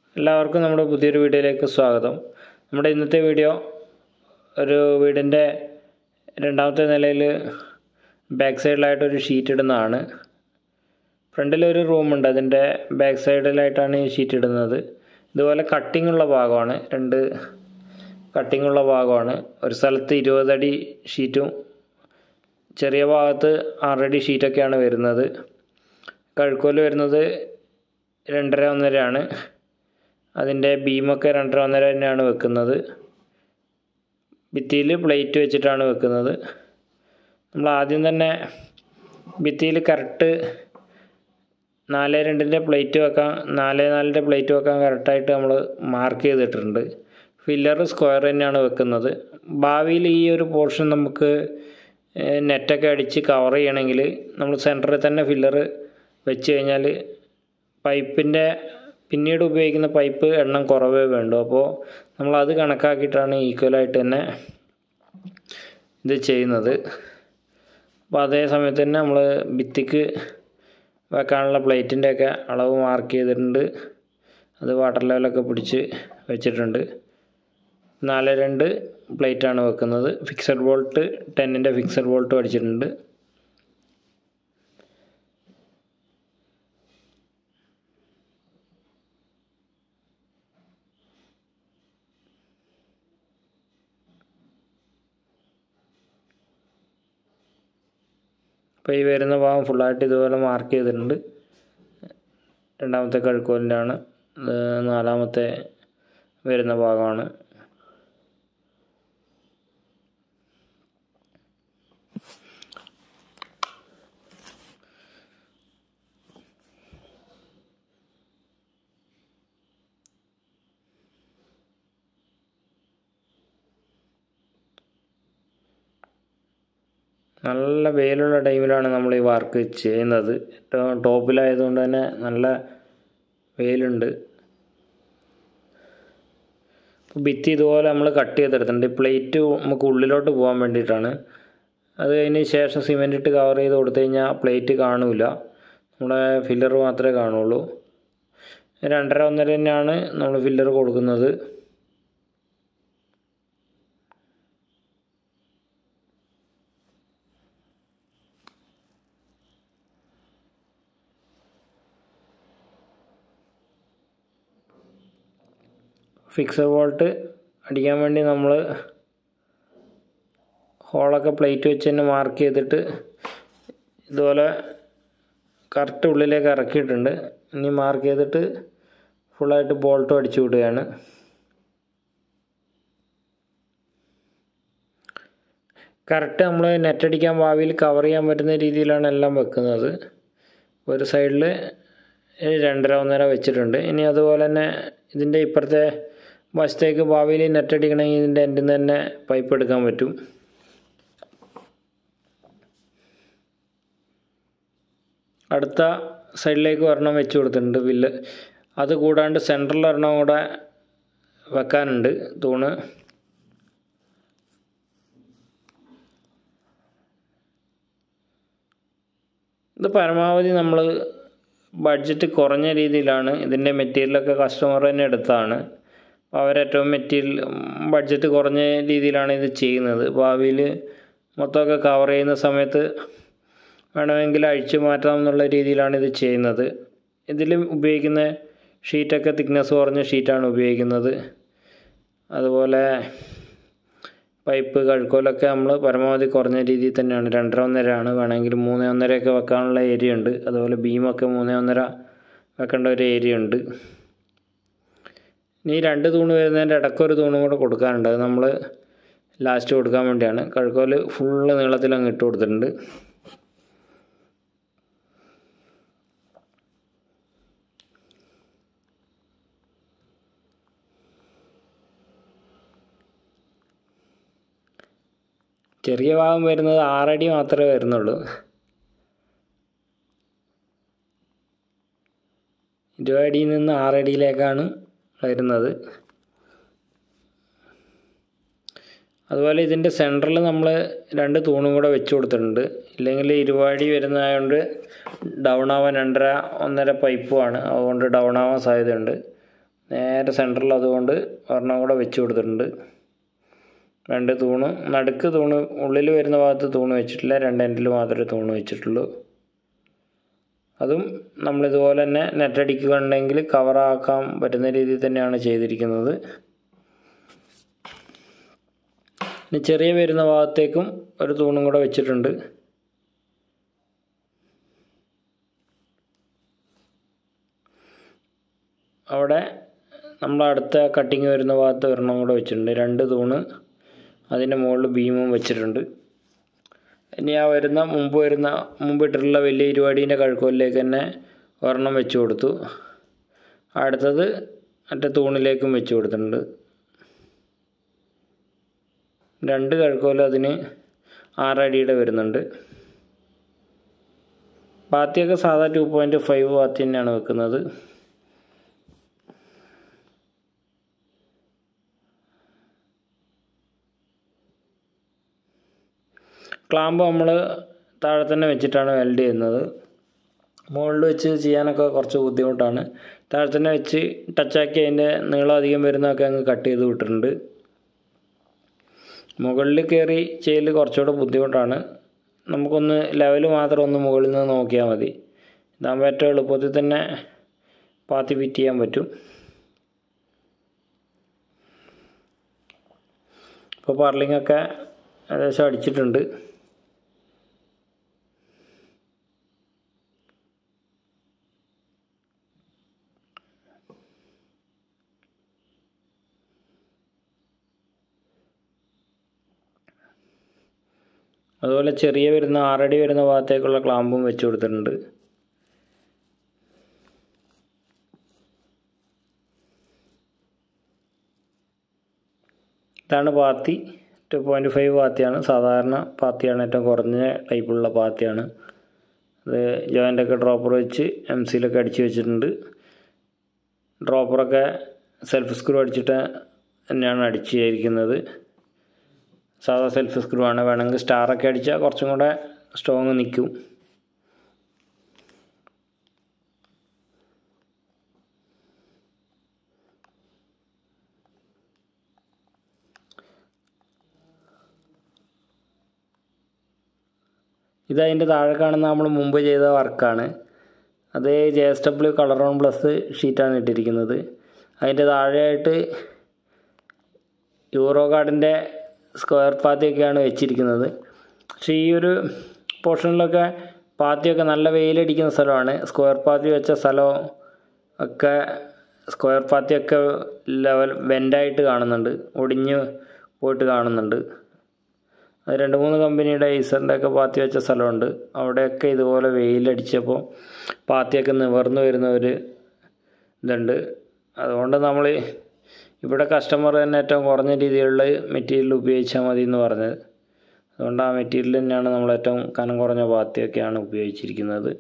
എല്ലാവർക്കും നമ്മുടെ പുതിയൊരു വീഡിയോയിലേക്ക് സ്വാഗതം നമ്മുടെ ഇന്നത്തെ വീഡിയോ ഒരു വീടിൻ്റെ രണ്ടാമത്തെ നിലയിൽ ബാക്ക് സൈഡിലായിട്ടൊരു ഷീറ്റ് ഇടുന്നതാണ് ഫ്രണ്ടിലൊരു റൂമുണ്ട് അതിൻ്റെ ബാക്ക് സൈഡിലായിട്ടാണ് ഈ ഷീറ്റ് ഇടുന്നത് ഇതുപോലെ കട്ടിംഗ് ഉള്ള ഭാഗമാണ് രണ്ട് കട്ടിംഗ് ഉള്ള ഭാഗമാണ് ഒരു സ്ഥലത്ത് ഇരുപതടി ഷീറ്റും ചെറിയ ഭാഗത്ത് ആറടി ഷീറ്റൊക്കെയാണ് വരുന്നത് കഴുക്കോല് വരുന്നത് രണ്ടര ഒന്നരയാണ് അതിൻ്റെ ബീമൊക്കെ രണ്ടര ഒന്നര തന്നെയാണ് വെക്കുന്നത് ഭിത്തിയിൽ പ്ലേറ്റ് വെച്ചിട്ടാണ് വെക്കുന്നത് നമ്മൾ ആദ്യം തന്നെ ഭിത്തിയിൽ കറക്റ്റ് നാല് രണ്ടിൻ്റെ പ്ലേറ്റ് വെക്കാൻ നാല് നാലിൻ്റെ പ്ലേറ്റ് വെക്കാൻ കറക്റ്റായിട്ട് നമ്മൾ മാർക്ക് ചെയ്തിട്ടുണ്ട് ഫില്ലർ സ്ക്വയർ തന്നെയാണ് വെക്കുന്നത് ഭാവിയിൽ ഈ ഒരു പോർഷൻ നമുക്ക് നെറ്റൊക്കെ അടിച്ച് കവർ ചെയ്യണമെങ്കിൽ നമ്മൾ സെൻറ്ററിൽ തന്നെ ഫില്ലർ വെച്ച് കഴിഞ്ഞാൽ പൈപ്പിൻ്റെ പിന്നീട് ഉപയോഗിക്കുന്ന പൈപ്പ് എണ്ണം കുറവേ വേണ്ടു അപ്പോൾ നമ്മളത് കണക്കാക്കിയിട്ടാണ് ഈക്വലായിട്ട് തന്നെ ഇത് ചെയ്യുന്നത് അപ്പോൾ അതേ സമയത്ത് തന്നെ നമ്മൾ ഭിത്തിക്ക് വെക്കാനുള്ള പ്ലേറ്റിൻ്റെയൊക്കെ അളവ് മാർക്ക് ചെയ്തിട്ടുണ്ട് അത് വാട്ടർ ലെവലൊക്കെ പിടിച്ച് വെച്ചിട്ടുണ്ട് നാല് രണ്ട് പ്ലേറ്റാണ് വെക്കുന്നത് ഫിക്സഡ് ബോൾട്ട് ടെന്നിൻ്റെ ഫിക്സഡ് ബോൾട്ട് അടിച്ചിട്ടുണ്ട് അപ്പോൾ ഈ വരുന്ന ഭാഗം ഫുള്ളായിട്ട് ഇതുപോലെ മാർക്ക് ചെയ്തിട്ടുണ്ട് രണ്ടാമത്തെ കഴുക്കോലിൻ്റെ ആണ് നാലാമത്തെ വരുന്ന ഭാഗമാണ് നല്ല വെയിലുള്ള ടൈമിലാണ് നമ്മൾ ഈ വർക്ക് ചെയ്യുന്നത് ഏറ്റവും ടോപ്പിലായതുകൊണ്ട് തന്നെ നല്ല വെയിലുണ്ട് ഭിത്തി ഇതുപോലെ നമ്മൾ കട്ട് ചെയ്തെടുത്തിട്ടുണ്ട് പ്ലേറ്റ് നമുക്ക് ഉള്ളിലോട്ട് പോകാൻ വേണ്ടിയിട്ടാണ് അത് കഴിഞ്ഞ് ശേഷം സിമെൻ്റ് ഇട്ട് കവർ ചെയ്ത് കൊടുത്തു കഴിഞ്ഞാൽ പ്ലേറ്റ് കാണില്ല നമ്മുടെ ഫില്ലർ മാത്രമേ കാണുള്ളൂ രണ്ടര ഒന്നര തന്നെയാണ് നമ്മൾ ഫില്ലർ കൊടുക്കുന്നത് ഫിക്സഡ് വോൾട്ട് അടിക്കാൻ വേണ്ടി നമ്മൾ ഹോളൊക്കെ പ്ലേറ്റ് വെച്ച് തന്നെ മാർക്ക് ചെയ്തിട്ട് ഇതുപോലെ കറക്റ്റ് ഉള്ളിലേക്ക് ഇറക്കിയിട്ടുണ്ട് ഇനി മാർക്ക് ചെയ്തിട്ട് ഫുള്ളായിട്ട് ബോൾട്ടും അടിച്ചു വിടുകയാണ് കറക്റ്റ് നമ്മൾ നെറ്റടിക്കാൻ ഭാവിയിൽ കവർ ചെയ്യാൻ പറ്റുന്ന രീതിയിലാണ് എല്ലാം വെക്കുന്നത് ഒരു സൈഡിൽ രണ്ടര ഒന്നര വെച്ചിട്ടുണ്ട് ഇനി അതുപോലെ തന്നെ ഇതിൻ്റെ ഇപ്പുറത്തെ വശത്തേക്ക് ഭാവിയിൽ നെറ്റ് അടിക്കണമെങ്കിൽ ഇതിൻ്റെ എൻഡിൽ നിന്ന് തന്നെ പൈപ്പ് എടുക്കാൻ പറ്റും അടുത്ത സൈഡിലേക്ക് ഒരെണ്ണം വെച്ച് കൊടുത്തിട്ടുണ്ട് വില്ല് അത് കൂടാണ്ട് സെൻട്രൽ ഒരെണ്ണം കൂടെ വെക്കാനുണ്ട് തൂണ് ഇത് പരമാവധി നമ്മൾ ബഡ്ജറ്റ് കുറഞ്ഞ രീതിയിലാണ് ഇതിൻ്റെ മെറ്റീരിയലൊക്കെ കസ്റ്റമർ തന്നെ എടുത്താണ് അവരേറ്റവും മെറ്റീരിയൽ ബഡ്ജറ്റ് കുറഞ്ഞ രീതിയിലാണ് ഇത് ചെയ്യുന്നത് ഭാവിയിൽ മൊത്തമൊക്കെ കവർ ചെയ്യുന്ന സമയത്ത് വേണമെങ്കിൽ അഴിച്ചു മാറ്റാം എന്നുള്ള രീതിയിലാണ് ഇത് ചെയ്യുന്നത് ഇതിൽ ഉപയോഗിക്കുന്ന ഷീറ്റൊക്കെ തിക്നെസ് കുറഞ്ഞ ഷീറ്റാണ് ഉപയോഗിക്കുന്നത് അതുപോലെ പൈപ്പ് കഴുക്കോലൊക്കെ നമ്മൾ പരമാവധി കുറഞ്ഞ രീതിയിൽ തന്നെയാണ് രണ്ടര ഒന്നരയാണ് വേണമെങ്കിൽ മൂന്ന് ഒന്നരയൊക്കെ വെക്കാനുള്ള ഏരിയ ഉണ്ട് അതുപോലെ ബീമൊക്കെ മൂന്ന് ഒന്നര വെക്കേണ്ട ഒരു ഏരിയ ഉണ്ട് ഇനി രണ്ട് തൂണ് വരുന്നതിൻ്റെ ഇടയ്ക്കൊരു തൂണും കൂടെ കൊടുക്കാനുണ്ട് അത് നമ്മൾ ലാസ്റ്റ് കൊടുക്കാൻ വേണ്ടിയാണ് കഴുക്കോല് ഫുള്ള് നീളത്തിൽ അങ്ങ് ഇട്ട് കൊടുത്തിട്ടുണ്ട് ചെറിയ ഭാഗം വരുന്നത് ആറടി മാത്രമേ വരുന്നുള്ളൂ ഇരുപടിയിൽ നിന്ന് ആറടിയിലേക്കാണ് വരുന്നത് അതുപോലെ ഇതിൻ്റെ സെൻറ്ററിൽ നമ്മൾ രണ്ട് തൂണും കൂടെ വെച്ച് കൊടുത്തിട്ടുണ്ട് ഇല്ലെങ്കിൽ ഇരുപടി വരുന്നതായതുകൊണ്ട് ഡൗൺ ആവാൻ രണ്ടര ഒന്നര പൈപ്പുമാണ് അതുകൊണ്ട് ഡൗൺ ആവാൻ സാധ്യതയുണ്ട് നേരെ സെൻറ്ററിൽ അതുകൊണ്ട് ഒരെണ്ണം കൂടെ വെച്ച് കൊടുത്തിട്ടുണ്ട് രണ്ട് തൂണ് നടുക്ക് തൂണ് ഉള്ളിൽ വരുന്ന ഭാഗത്ത് തൂണ് വെച്ചിട്ടില്ല രണ്ട് എൻഡിൽ മാത്രമേ തൂണ് വെച്ചിട്ടുള്ളൂ അതും നമ്മളിതുപോലെ തന്നെ നെറ്റടിക്കുകയുണ്ടെങ്കിൽ കവറാക്കാൻ പറ്റുന്ന രീതിയിൽ തന്നെയാണ് ചെയ്തിരിക്കുന്നത് ഇനി ചെറിയ വരുന്ന ഭാഗത്തേക്കും ഒരു തൂണും കൂടെ വെച്ചിട്ടുണ്ട് അവിടെ നമ്മൾ അടുത്ത കട്ടിങ് വരുന്ന ഭാഗത്ത് ഒരെണ്ണം കൂടെ വെച്ചിട്ടുണ്ട് രണ്ട് തൂണ് അതിൻ്റെ മുകളിൽ ബീമും വെച്ചിട്ടുണ്ട് ഇനി ആ വരുന്ന മുമ്പ് വരുന്ന മുമ്പ് ഇട്ടിട്ടുള്ള വലിയ ഇരുവാടീൻ്റെ കഴുക്കോലിലേക്ക് തന്നെ ഒരെണ്ണം വെച്ച് കൊടുത്തു അടുത്തത് മറ്റേ തൂണിലേക്കും വെച്ച് കൊടുത്തിട്ടുണ്ട് രണ്ട് കഴുക്കോലും അതിന് ആറടിയുടെ വരുന്നുണ്ട് പാത്തിയൊക്കെ സാധാ ടു പോയിൻറ്റ് ഫൈവ് പാത്തി തന്നെയാണ് വെക്കുന്നത് ക്ലാമ്പ് നമ്മൾ താഴെ തന്നെ വെച്ചിട്ടാണ് വെൽഡ് ചെയ്യുന്നത് മുകളിൽ വെച്ച് ചെയ്യാനൊക്കെ കുറച്ച് ബുദ്ധിമുട്ടാണ് താഴെ തന്നെ വെച്ച് ടച്ചാക്കി അതിൻ്റെ നീളം അധികം വരുന്നതൊക്കെ അങ്ങ് കട്ട് ചെയ്ത് വിട്ടിട്ടുണ്ട് മുകളിൽ കയറി ചെയ്യൽ കുറച്ചുകൂടെ ബുദ്ധിമുട്ടാണ് നമുക്കൊന്ന് ലെവൽ മാത്രം ഒന്ന് മുകളിൽ നിന്ന് നോക്കിയാൽ മതി ഇതാകുമ്പോൾ ഏറ്റവും എളുപ്പത്തിൽ തന്നെ പാത്തി ഫിറ്റ് ചെയ്യാൻ പറ്റും ഇപ്പോൾ പർലിങ്ങൊക്കെ ഏകദേശം അടിച്ചിട്ടുണ്ട് അതുപോലെ ചെറിയ വരുന്ന ആറടി വരുന്ന ഭാഗത്തേക്കുള്ള ക്ലാമ്പും വെച്ച് കൊടുത്തിട്ടുണ്ട് ഇതാണ് പാത്തി ടു പോയിൻറ്റ് ഫൈവ് പാത്തിയാണ് സാധാരണ പാത്തിയാണ് ഏറ്റവും കുറഞ്ഞ ടൈപ്പുള്ള പാത്തിയാണ് അത് ജോയിൻ്റൊക്കെ ഡ്രോപ്പർ വെച്ച് എം സിയിലൊക്കെ അടിച്ച് വെച്ചിട്ടുണ്ട് ഡ്രോപ്പറൊക്കെ സെൽഫ് സ്ക്രൂ അടിച്ചിട്ട് തന്നെയാണ് അടിച്ചിരിക്കുന്നത് സാധാ സെൽഫ് സ്ക്രൂ ആണ് വേണമെങ്കിൽ സ്റ്റാറൊക്കെ അടിച്ചാൽ കുറച്ചും കൂടെ സ്ട്രോങ് നിൽക്കും ഇതതിൻ്റെ താഴെ കാണുന്ന നമ്മൾ മുമ്പ് ചെയ്ത വർക്കാണ് അത് J S W colour on plus ഷീറ്റാണ് ഇട്ടിരിക്കുന്നത് അതിൻ്റെ താഴെയായിട്ട് യൂറോ കാർഡിൻ്റെ സ്ക്വയർ പാത്തിയൊക്കെയാണ് വെച്ചിരിക്കുന്നത് പക്ഷേ ഈ ഒരു പോർഷനിലൊക്കെ പാത്തിയൊക്കെ നല്ല വെയിലടിക്കുന്ന സ്ഥലമാണ് സ്ക്വയർ പാത്തി വെച്ച സ്ഥലം ഒക്കെ സ്ക്വയർ പാത്തിയൊക്കെ ലെവൽ വെൻ്റായിട്ട് കാണുന്നുണ്ട് ഒടിഞ്ഞ് പോയിട്ട് കാണുന്നുണ്ട് അത് രണ്ട് മൂന്ന് കമ്പനിയുടെ ഈസറിൻ്റെ ഒക്കെ പാത്തി വെച്ച സ്ഥലമുണ്ട് അവിടെയൊക്കെ ഇതുപോലെ വെയിലടിച്ചപ്പോൾ പാത്തിയൊക്കെ നിവർന്നു വരുന്ന ഒരു ഇതുണ്ട് അതുകൊണ്ട് നമ്മൾ ഇവിടെ കസ്റ്റമർ തന്നെ ഏറ്റവും കുറഞ്ഞ രീതിയിലുള്ള മെറ്റീരിയൽ ഉപയോഗിച്ചാൽ മതി എന്ന് പറഞ്ഞത് അതുകൊണ്ട് ആ മെറ്റീരിയൽ തന്നെയാണ് നമ്മൾ ഏറ്റവും കനം കുറഞ്ഞ പാത്തിയൊക്കെയാണ് ഉപയോഗിച്ചിരിക്കുന്നത്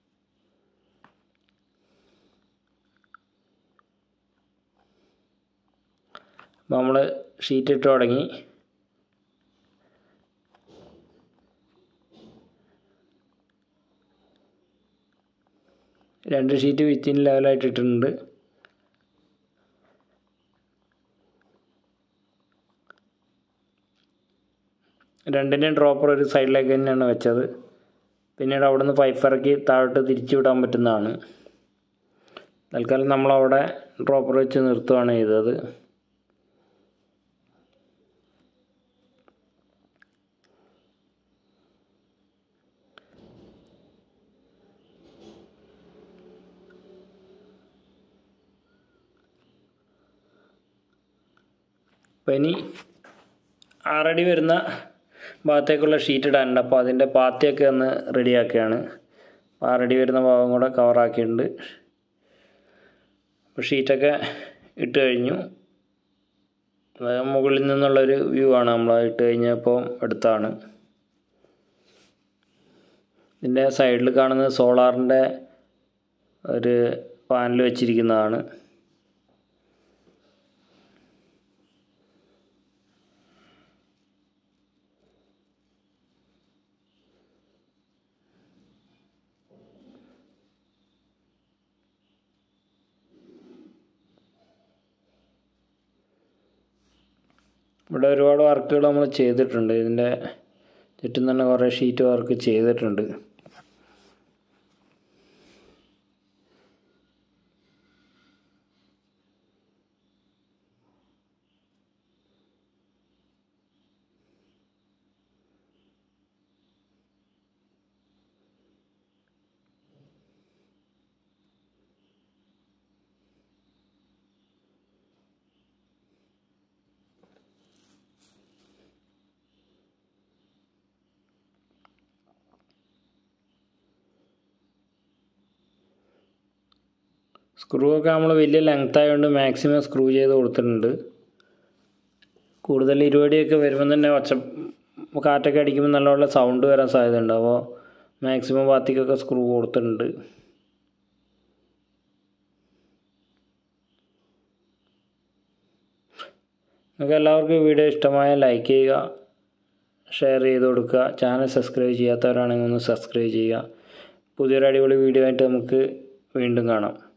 അപ്പോൾ നമ്മൾ ഷീറ്റ് ഇട്ട് തുടങ്ങി രണ്ട് ഷീറ്റ് വിത്തിൻ ലെവലായിട്ട് ഇട്ടിട്ടുണ്ട് രണ്ടിൻ്റെയും ഡ്രോപ്പർ ഒരു സൈഡിലേക്ക് തന്നെയാണ് വെച്ചത് പിന്നീട് അവിടെ നിന്ന് പൈപ്പ് ഇറക്കി താഴോട്ട് തിരിച്ചു വിടാൻ പറ്റുന്നതാണ് തൽക്കാലം നമ്മളവിടെ ഡ്രോപ്പർ വെച്ച് നിർത്തുകയാണ് ചെയ്തത് അപ്പോൾ ഇനി ആറടി വരുന്ന ഭാഗത്തേക്കുള്ള ഷീറ്റ് ഇടാനുണ്ട് അപ്പോൾ അതിൻ്റെ പാത്തിയൊക്കെ ഒന്ന് റെഡിയാക്കുകയാണ് ആറടി വരുന്ന ഭാഗം കൂടെ കവറാക്കിയിട്ടുണ്ട് അപ്പോൾ ഷീറ്റൊക്കെ ഇട്ട് കഴിഞ്ഞു അത് മുകളിൽ നിന്നുള്ളൊരു വ്യൂ ആണ് നമ്മൾ ഇട്ട് കഴിഞ്ഞപ്പോൾ എടുത്താണ് ഇതിൻ്റെ സൈഡിൽ കാണുന്നത് സോളാറിൻ്റെ ഒരു പാനൽ വെച്ചിരിക്കുന്നതാണ് ഇവിടെ ഒരുപാട് വർക്കുകൾ നമ്മൾ ചെയ്തിട്ടുണ്ട് ഇതിൻ്റെ ചുറ്റും തന്നെ കുറേ ഷീറ്റ് വർക്ക് ചെയ്തിട്ടുണ്ട് സ്ക്രൂ ഒക്കെ നമ്മൾ വലിയ ലെങ്ത് ആയതുകൊണ്ട് മാക്സിമം സ്ക്രൂ ചെയ്ത് കൊടുത്തിട്ടുണ്ട് കൂടുതൽ ഇരുപടിയൊക്കെ വരുമ്പോൾ തന്നെ ഒച്ച കാറ്റൊക്കെ അടിക്കുമ്പോൾ നല്ലപോലെ സൗണ്ട് വരാൻ സാധ്യതയുണ്ട് അപ്പോൾ മാക്സിമം ഭാഗത്തേക്കൊക്കെ സ്ക്രൂ കൊടുത്തിട്ടുണ്ട് നിങ്ങൾക്ക് എല്ലാവർക്കും ഈ വീഡിയോ ഇഷ്ടമായ ലൈക്ക് ചെയ്യുക ഷെയർ ചെയ്ത് കൊടുക്കുക ചാനൽ സബ്സ്ക്രൈബ് ചെയ്യാത്തവരാണെങ്കിൽ ഒന്ന് സബ്സ്ക്രൈബ് ചെയ്യുക പുതിയൊരു അടിപൊളി വീഡിയോ ആയിട്ട് നമുക്ക് വീണ്ടും കാണാം